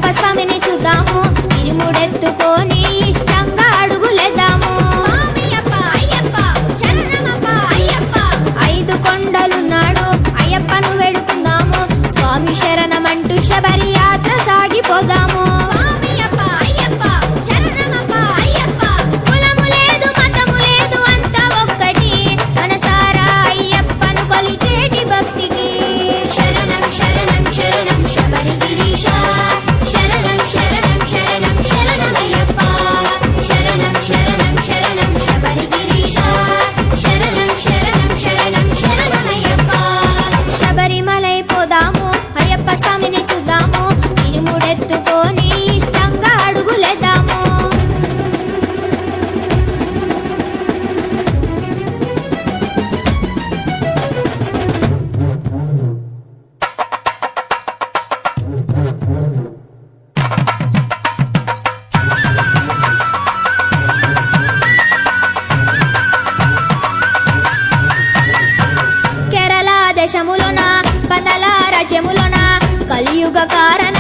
స్వామిని చూద్దాము ఇరుముడెత్తుకొని ఇష్టంగా అడుగులేద్దాము స్వామియప్ప అయ్యప్ప శరణమప్ప అయ్యప్ప ఐదు కొండలున్నాడు అయ్యప్పను వేడుకుందాము స్వామి శరణమంటూ శబరి యాత్ర సాగిపోదాము స్వామియప్ప అయ్యప్ప శరణమప్ప అయ్యప్ప కులము లేదు మతము లేదు అంతా ఒక్కటి మనసారా అయ్యప్పను కొలిచేటి భక్తికి శరణం శరణం శరణం శబరి గిరీశ శరణం శరణం శరణం శరణమయ్యప్ప శరణం శరణం శరణం శబరి గిరీశ శరణం శరణం శరణం శరణమయ్యప్ప శబరిమలై పోదాము అయ్యప్ప స్వామిని చూద్దాము ఇరుముడెత్తుకొని ఇష్టంగా అడుగులేద్దాము కేరళ దేశములోన పదల రాజ్యములోన కలియుగ కారణ